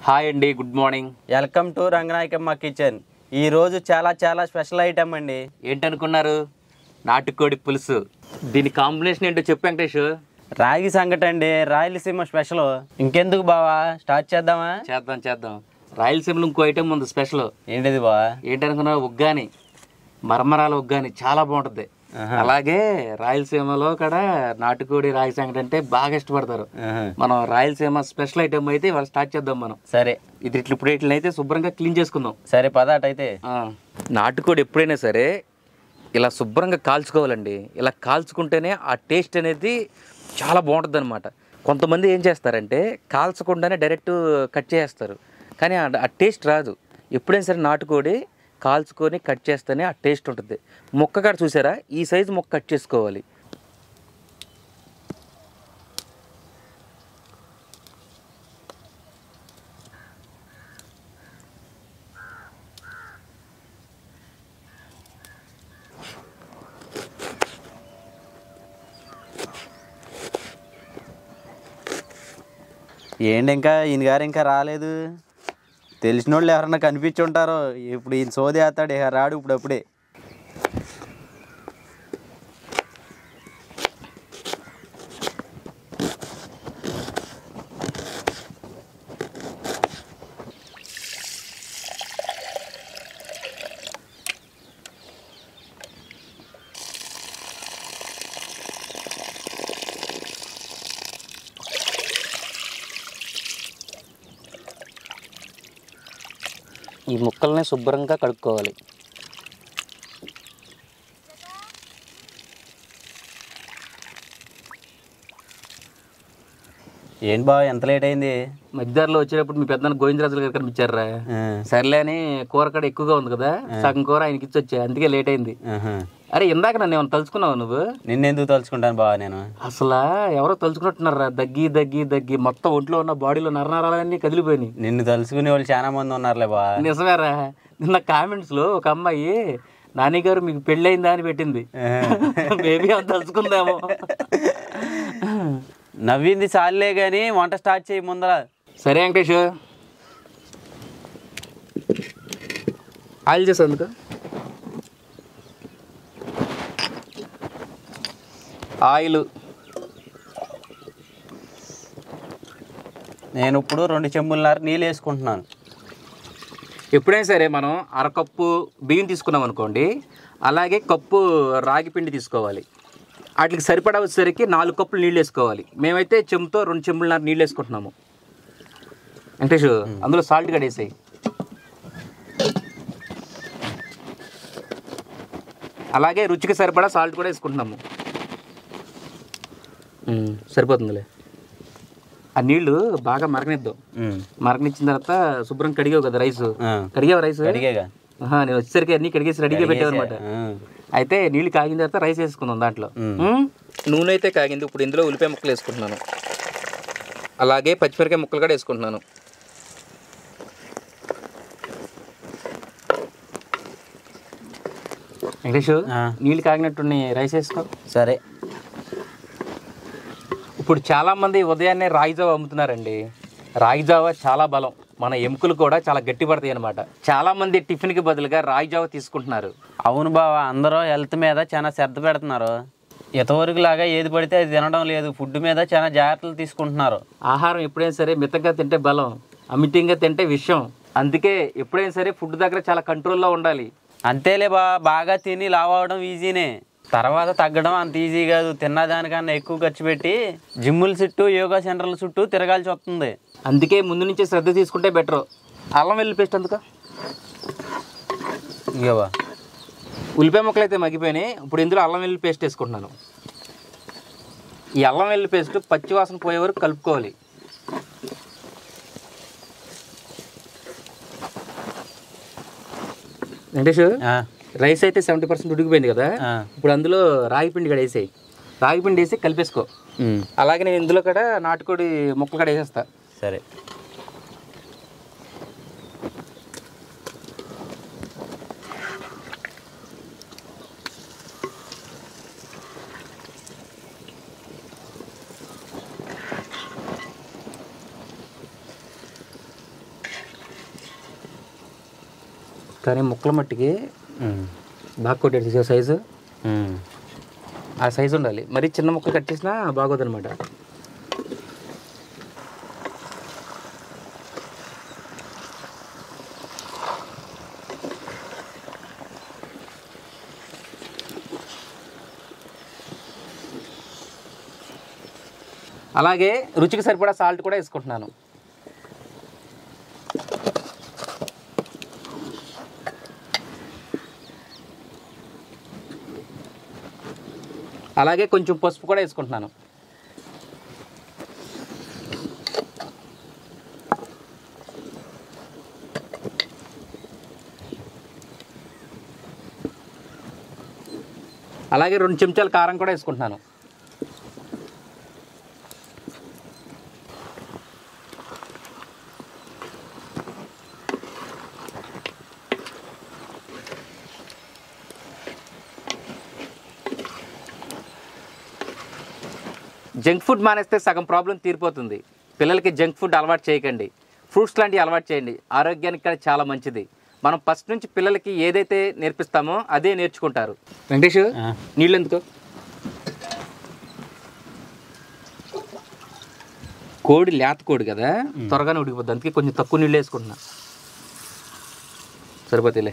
Hi అండి good morning welcome to Ranganayakamma kitchen ఈ రోజు చాలా చాలా స్పెషల్ ఐటమ్ అండి ఏంటనుకున్నారు నాటుకోడి పులుసు దీని కాంబినేషన్ ఏంటో చెప్పు వెంకటేష్ రాగి సంగటి అండి రాయలసీమ స్పెషల్ ఇంకెందుకు బావా స్టార్ట్ చేద్దామా చేద్దాం చేద్దాం రాయలసీమలో ఇంకో ఐటెం ఉంది స్పెషల్ ఏంటిది బావా ఏంటనుకున్నా ఉగ్గాని మరమరాల ఉగ్గాని చాలా బాగుంటుంది ఆహా. అలాగే రాయలసీమలో కూడా నాటుకోడి రాగి సంగటి అంటే బాగా ఇష్టపడతారు ఆహా. మనం రాయలసీమ స్పెషల్ ఐటెం అయితే ఇవాళ స్టార్ట్ చేద్దాం మనం సరే ఇది ఇట్లా ఇప్పుడు ఇట్లయితే శుభ్రంగా క్లీన్ చేసుకుందాం సరే పద అటైతే ఆ, నాటుకోడి ఎప్పుడైనా సరే ఇలా శుభ్రంగా కాల్చుకోవాలండి ఇలా కాల్చుకుంటేనే ఆ టేస్ట్ అనేది చాలా బాగుంటుంది అనమాట కొంతమంది ఏం చేస్తారంటే కాల్చకుండానే డైరెక్ట్ కట్ చేస్తారు కానీ ఆ- ఆ టేస్ట్ రాదు ఎప్పుడైనా సరే నాటుకోడి కాల్చుకొని కట్ చేస్తేనే ఆ టేస్ట్ ఉంటుంది మొక్క కాడ చూసారా ఈ సైజు మొక్క కట్ చేసుకోవాలి ఏంటి ఇంకా ఈయన గారు ఇంకా రాలేదు తెలిసిన వాళ్ళు ఎవరన్నా కనిపించి ఉంటారో ఇప్పుడు ఈయన సోది వేస్తాడు ఇక రాడు ఇప్పుడు అప్పుడే ఈ ముక్కల్ని శుభ్రంగా కడుక్కోవాలి ఏంటి బావ ఎంత లేట్ అయింది మధ్యదారిలో వచ్చేటప్పుడు మీ పెద్దన్న గోవిందరాజుల గారు కనిపించారా ఆ, సర్లే అని కూర కడ ఎక్కువగా ఉంది కదా సగం కూర ఆయనకి ఇచ్చి వచ్చా అందుకే లేట్ అయింది ఆహా. అరే ఇందాక నన్ను ఏమైనా తలుచుకున్నావు నువ్వు నిన్నెందుకు తలుచుకుంటాను బావ నేను అసలు ఎవరో తలుచుకున్నట్టున్నారా దగ్గి దగ్గి దగ్గి మొత్తం ఒంట్లో ఉన్న బాడీలో నరనరాలన్నీ కదిలిపోయినాయి నిన్ను తలుచుకునే వాళ్ళు చాలా మంది ఉన్నారులే బావ నిజమేరా నిన్న కామెంట్స్ లో ఒక అమ్మాయి నాని గారు మీకు పెళ్ళయిందా అని పెట్టింది మేబీ అని తలుచుకుందామో నవ్వింది చాలే కానీ వంట స్టార్ట్ చేయి ముందర సరే వెంకటేష్ ఆయిల్ చేసి అందుకు ఆయిల్ నేను ఇప్పుడు రెండు చెంబులన్నర నీళ్ళు వేసుకుంటున్నాను ఎప్పుడైనా సరే మనం అరకప్పు బియ్యం తీసుకున్నాం అనుకోండి అలాగే కప్పు రాగి పిండి తీసుకోవాలి వాటికి సరిపడా వచ్చేసరికి నాలుగు కప్పులు నీళ్ళు వేసుకోవాలి మేమైతే చెంబుతో రెండు చెంబులన్నర నీళ్ళు వేసుకుంటున్నాము వెంకటేష్ అందులో సాల్ట్ కడేసాయి అలాగే రుచికి సరిపడా సాల్ట్ కూడా వేసుకుంటున్నాము ఉమ్, సరిపోతుందిలే ఆ నీళ్లు బాగా మరగనిద్దాం ఉమ్. మరకనిచ్చిన తర్వాత శుభ్రం కడిగావు కదా రైస్ ఆ. కడిగావు రైస్ అడిగేగా ఆహా, నేను వచ్చేసరికి అన్ని కడిగేసి రెడీగా పెట్టావు అనమాట ఆ. అయితే నీళ్ళు కాగిన తర్వాత రైస్ వేసుకుందాం దాంట్లో మ్. మ్? నూనె అయితే కాగింది ఇప్పుడు ఇందులో ఉల్లిపాయ ముక్కలు వేసుకుంటున్నాను అలాగే పచ్చిమిరకాయ ముక్కలు కూడా వేసుకుంటున్నాను వెంకటేష్ ఆ. నీళ్ళు కాగినట్టు రైస్ వేసుకో సరే ఇప్పుడు చాలా మంది ఉదయాన్నే రాగి జావ అమ్ముతున్నారండి రాగి జావ చాలా బలం మన ఎముకలు కూడా చాలా గట్టి పడతాయి అనమాట చాలా మంది టిఫిన్ కి బదులుగా రాగి జావ తీసుకుంటున్నారు అవును బావ అందరూ హెల్త్ మీద చాలా శ్రద్ధ పెడుతున్నారు ఇంతవరకు లాగా ఏది పడితే అది తినడం లేదు ఫుడ్ మీద చాలా జాగ్రత్తలు తీసుకుంటున్నారు ఆహారం ఎప్పుడైనా సరే మితంగా తింటే బలం అమితంగా తింటే విషం అందుకే ఎప్పుడైనా సరే ఫుడ్ దగ్గర చాలా కంట్రోల్లో ఉండాలి అంతేలే బా బాగా తిని లావ్ అవడం ఈజీనే తర్వాత తగ్గడం అంత ఈజీ కాదు తిన్న దానికన్నా ఎక్కువ ఖర్చు పెట్టి జిమ్ముల చుట్టూ యోగా సెంటర్ల చుట్టూ తిరగాల్సి వస్తుంది అందుకే ముందు నుంచే శ్రద్ధ తీసుకుంటే బెటర్ అల్లం వెల్లుల్లి పేస్ట్ అందుక ఇగో ఉల్లిపాయ ముక్కలు అయితే మగ్గిపోయినాయి ఇప్పుడు ఇందులో అల్లం వెల్లుల్లి పేస్ట్ వేసుకుంటున్నాను ఈ అల్లం వెల్లుల్లి పేస్ట్ పచ్చి వాసన పోయే వరకు కలుపుకోవాలి వెంకటేష్ ఆ, రైస్ అయితే సెవెంటీ పర్సెంట్ ఉడికిపోయింది కదా ఆ. ఇప్పుడు అందులో రాగి పిండి కూడా వేసేయి రాగి పిండి వేసి కలిపేసుకో ఉమ్, అలాగే నేను ఇందులో కూడా నాటుకోడి ముక్కలు కూడా వేసేస్తా సరే కానీ ముక్కల మట్టికి బాగా కొట్టేది సైజు ఆ సైజు ఉండాలి మరి చిన్న ముక్కలు కట్ చేసినా బాగోదన్నమాట అలాగే రుచికి సరిపడా సాల్ట్ కూడా వేసుకుంటున్నాను అలాగే కొంచెం పసుపు కూడా వేసుకుంటున్నాను అలాగే రెండు చెంచాల కారం కూడా వేసుకుంటున్నాను జంక్ ఫుడ్ మానేస్తే సగం ప్రాబ్లం తీరిపోతుంది పిల్లలకి జంక్ ఫుడ్ అలవాటు చేయకండి ఫ్రూట్స్ లాంటివి అలవాటు చేయండి ఆరోగ్యానికి కూడా చాలా మంచిది మనం ఫస్ట్ నుంచి పిల్లలకి ఏదైతే నేర్పిస్తామో అదే నేర్చుకుంటారు వెంకటేష్ ఆ. నీళ్ళు ఎందుకు కోడి లేత కోడి కదా త్వరగానే ఉడికిపోద్ది అందుకే కొంచెం తక్కువ నీళ్ళు వేసుకుంటున్నా సరిపోతేలే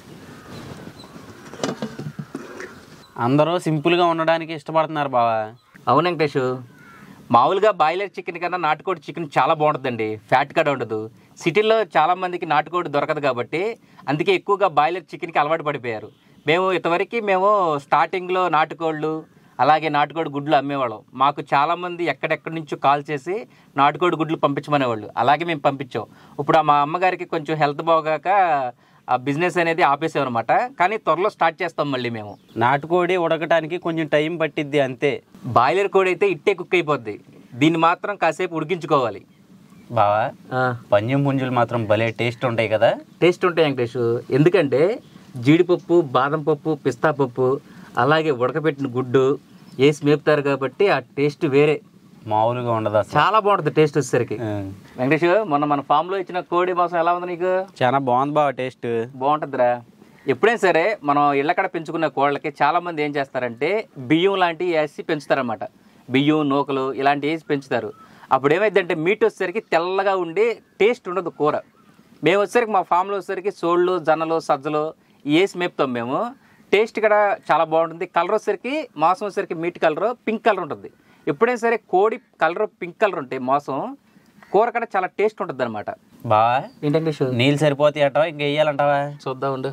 అందరూ సింపుల్గా ఉండడానికి ఇష్టపడుతున్నారు బావా అవును వెంకటేష్ మామూలుగా బాయిలర్ చికెన్ కన్నా నాటుకోడి చికెన్ చాలా బాగుంటుందండి ఫ్యాట్ కూడా ఉండదు సిటీలో చాలా మందికి నాటుకోడి దొరకదు కాబట్టి అందుకే ఎక్కువగా బాయిలర్ చికెన్కి అలవాటు పడిపోయారు మేము ఇంతవరకు మేము స్టార్టింగ్లో నాటుకోళ్ళు అలాగే నాటుకోడి గుడ్లు అమ్మేవాళ్ళం మాకు చాలామంది ఎక్కడెక్కడి నుంచో కాల్ చేసి నాటుకోడి గుడ్లు పంపించమనేవాళ్ళు అలాగే మేము పంపించాం ఇప్పుడు ఆ మా అమ్మగారికి కొంచెం హెల్త్ బాగాక ఆ బిజినెస్ అనేది ఆపేసాం అనమాట కానీ త్వరలో స్టార్ట్ చేస్తాం మళ్ళీ మేము నాటుకోడి ఉడకటానికి కొంచెం టైం పట్టిద్ది అంతే బాయిలర్ కోడి అయితే ఇట్టే కుక్ అయిపోద్ది దీన్ని మాత్రం కాసేపు ఉడికించుకోవాలి బావా పంజం పుంజులు మాత్రం భలే టేస్ట్ ఉంటాయి కదా టేస్ట్ ఉంటాయి వెంకటేష్ ఎందుకంటే జీడిపప్పు బాదం పప్పు పిస్తా పప్పు అలాగే ఉడకబెట్టిన గుడ్డు వేసి మేపుతారు కాబట్టి ఆ టేస్ట్ వేరే మామూలుగా ఉండదు అసలు చాలా బాగుంటుంది టేస్ట్ వచ్చేసరికి ఆ. వెంకటేష్ మొన్న మన ఫామ్ లో ఇచ్చిన కోడి మాంసం ఎలా ఉంది నీకు చాలా బాగుంది బావ టేస్ట్ బాగుంటుందిరా ఎప్పుడైనా సరే మనం ఇళ్ళకడ పెంచుకున్న కోళ్ళకి చాలా మంది ఏం చేస్తారంటే బియ్యం లాంటివి వేసి పెంచుతారన్నమాట బియ్యం నూకలు ఇలాంటివి వేసి పెంచుతారు అప్పుడు ఏమైందంటే మీట్ వచ్చేసరికి తెల్లగా ఉండి టేస్ట్ ఉండదు కూర మేము వచ్చేసరికి మా ఫామ్లో వచ్చేసరికి సోళ్ళు జొన్నలు సజ్జలు ఇవి వేసి మేపుతాం మేము టేస్ట్ కూడా చాలా బాగుంటుంది కలర్ వచ్చేసరికి మాంసం వచ్చేసరికి మీట్ కలర్ పింక్ కలర్ ఉంటుంది ఎప్పుడైనా సరే కోడి కలర్ పింక్ కలర్ ఉంటాయి మాంసం కూర కూడా చాలా టేస్ట్ ఉంటుంది అనమాట బావా ఏంటంటే నీళ్ళు సరిపోతాయి అంటావా ఇంకా వేయాలంటావా చూద్దాం ఉండు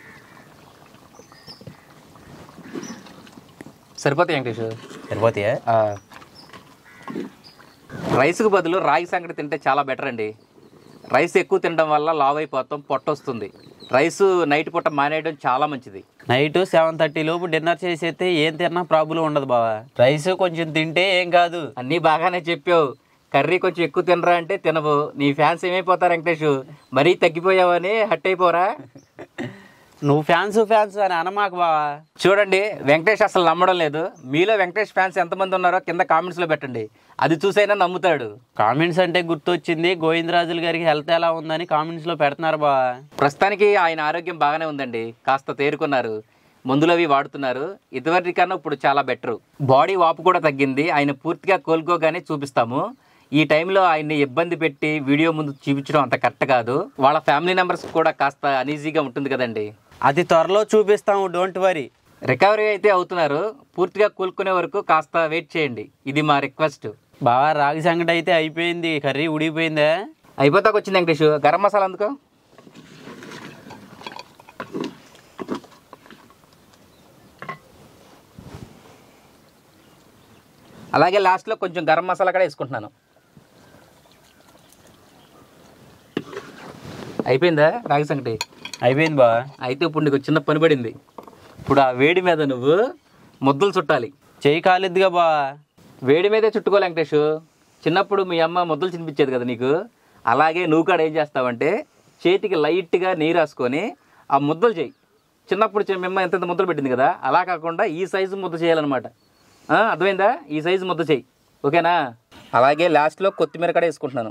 సరిపోతాయి వెంకటేష్ సరిపోతాయా ఆ. రైస్కి బదులు రాగి సంగటి తింటే చాలా బెటర్ అండి రైస్ ఎక్కువ తినడం వల్ల లావ్ అయిపోతాం పొట్ట వస్తుంది రైస్ నైట్ పూట మానేయడం చాలా మంచిది నైట్ సెవెన్ థర్టీ లోపు డిన్నర్ చేసేస్తే ఏం తిన్నా ప్రాబ్లం ఉండదు బావా రైస్ కొంచెం తింటే ఏం కాదు అన్నీ బాగానే చెప్పావు కర్రీ కొంచెం ఎక్కువ తినరా అంటే తినవు నీ ఫ్యాన్స్ ఏమైపోతారు వెంకటేష్ మరీ తగ్గిపోయావని హట్ అయిపోరా నువ్వు ఫ్యాన్స్ ఫ్యాన్స్ అని అనమాకు బావా చూడండి వెంకటేష్ అసలు నమ్మడం లేదు మీలో వెంకటేష్ ఫ్యాన్స్ ఎంతమంది ఉన్నారో కింద కామెంట్స్లో పెట్టండి అది చూసైనా నమ్ముతాడు కామెంట్స్ అంటే గుర్తొచ్చింది గోవిందరాజులు గారికి హెల్త్ ఎలా ఉందని కామెంట్స్ లో పెడుతున్నారు బావా ప్రస్తుతానికి ఆయన ఆరోగ్యం బాగానే ఉందండి కాస్త తేరుకున్నారు మందులు అవి వాడుతున్నారు ఇదివరకు కన్నా ఇప్పుడు చాలా బెటర్ బాడీ వాపు కూడా తగ్గింది ఆయన పూర్తిగా కోలుకోగానే చూపిస్తాము ఈ టైంలో ఆయన్ని ఇబ్బంది పెట్టి వీడియో ముందు చూపించడం అంత కరెక్ట్ కాదు వాళ్ళ ఫ్యామిలీ మెంబర్స్ కూడా కాస్త అనీజీగా ఉంటుంది కదండి అతి త్వరలో చూపిస్తాము డోంట్ వరీ రికవరీ అయితే అవుతున్నారు పూర్తిగా కోలుకునే వరకు కాస్త వెయిట్ చేయండి ఇది మా రిక్వెస్ట్ బావా రాగి సంగటి అయితే అయిపోయింది కర్రీ ఉడిగిపోయిందా అయిపోతాక వచ్చింది వెంకటేష్ గరం మసాలా అందుకో అలాగే లాస్ట్లో కొంచెం గరం మసాలా కూడా వేసుకుంటున్నాను అయిపోయిందా రాగి సంగటి అయిపోయింది బావా అయితే ఇప్పుడు నీకు చిన్న పని పడింది ఇప్పుడు ఆ వేడి మీద నువ్వు ముద్దలు చుట్టాలి చెయ్యి కాలిద్దిగా బావా వేడి మీదే చుట్టుకో వెంకటేష్ చిన్నప్పుడు మీ అమ్మ ముద్దలు తినిపించేది కదా నీకు అలాగే నువ్వు కూడా ఏం చేస్తావంటే చేతికి లైట్గా నీరు రాసుకొని ఆ ముద్దలు చేయి చిన్నప్పుడు చి- మీ అమ్మ ఎంత ఎంత ముద్దలు పెట్టింది కదా అలా కాకుండా ఈ సైజు ముద్ద చేయాలన్నమాట ఆ, అర్థమైందా ఈ సైజు ముద్ద చేయి ఓకేనా అలాగే లాస్ట్లో కొత్తిమీర కూడా వేసుకుంటున్నాను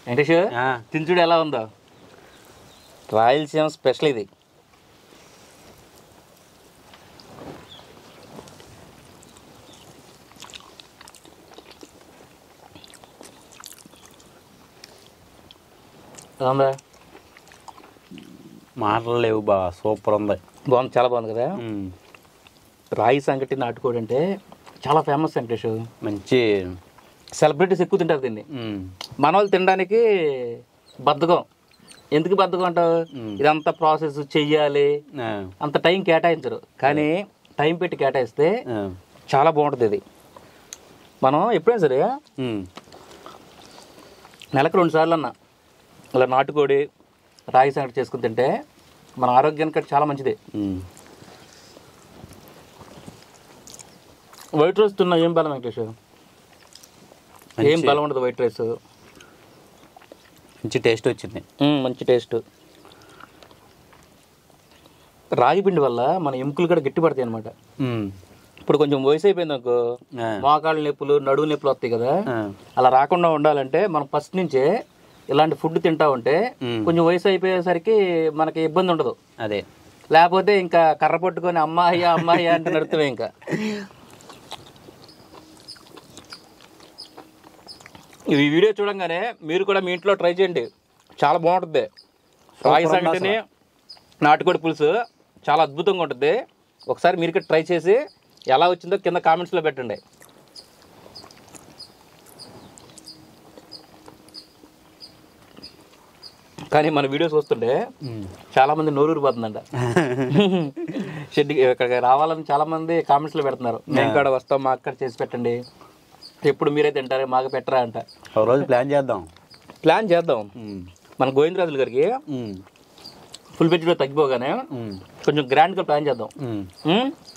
వెంకటేష్ ఆ. తించుడు ఎలా ఉందో రాయలసీమ స్పెషల్ ఇది బాగుందా మాటలు లేవు బా సూపర్ ఉంది బాగుంది చాలా బాగుంది కదా ఉమ్. రాయి సంగటి నాటుకోడి అంటే చాలా ఫేమస్ వెంకటేష్ మంచి సెలబ్రిటీస్ ఎక్కువ తింటారు దీన్ని ఉమ్. మన వాళ్ళు తినడానికి బద్ధకం ఎందుకు బద్ధకం అంటావు మ్మ్. ఇదంతా ప్రాసెస్ చెయ్యాలి ఆ. అంత టైం కేటాయించరు కానీ టైం పెట్టి కేటాయిస్తే ఆ. చాలా బాగుంటుంది ఇది మనం ఎప్పుడైనా సరే ఉమ్. నెలకు రెండు సార్లు అన్న ఇలా నాటుకోడి రాగి సంగటి చేసుకుని తింటే మన ఆరోగ్యానికి చాలా మంచిది ఉమ్. వైట్ రైస్ తిన్నా ఏం బలం వెంకటేష్ ఏం మంచి- బలం ఉండదు వైట్ రైస్ మంచి టేస్ట్ వచ్చింది మ్మ్, మంచి టేస్ట్ రాగి పిండి వల్ల మన ఎముకలు కూడా గట్టి పడతాయి అనమాట ఉమ్. ఇప్పుడు కొంచెం వయసు అయిపోయింది అనుకో ఆ. మోకాళ్ళ నొప్పులు నడువు నొప్పులు వస్తాయి కదా ఆ. అలా రాకుండా ఉండాలంటే మనం ఫస్ట్ నుంచే ఇలాంటి ఫుడ్ తింటా ఉంటే మ్మ్. కొంచెం వయసు అయిపోయేసరికి మనకి ఇబ్బంది ఉండదు అదే లేకపోతే ఇంకా కర్ర పట్టుకొని అమ్మాయి అమ్మాయి అంటే నడుతామే ఇంకా ఈ వీడియో చూడంగానే మీరు కూడా మీ ఇంట్లో ట్రై చేయండి చాలా బాగుంటుంది రాగి సూపర్ ఉంది సంగటిని నాటుకోడి పులుసు చాలా అద్భుతంగా ఉంటుంది ఒకసారి మీరు కూడా ట్రై చేసి ఎలా వచ్చిందో కింద కామెంట్స్లో పెట్టండి కానీ మన వీడియోస్ వస్తుంటే ఉమ్. చాలా మంది నోరూరు పోతుందంట షెడ్ ఇక్కడికి రావాలని చాలా మంది కామెంట్స్లో పెడుతున్నారు మేము కూడా వస్తాం మాకు కూడా చేసి పెట్టండి ఎప్పుడు మీరే తింటారే మాకు పెట్టరా అంట ఒక రోజు ప్లాన్ చేద్దాం ప్లాన్ చేద్దాం ఉమ్. మన గోవిందరాజుల గారికి ఉమ్. ఫుల్ బెడ్లో తగ్గిపోగానే ఉమ్. కొంచెం గ్రాండ్గా ప్లాన్ చేద్దాం ఉమ్. ఉం?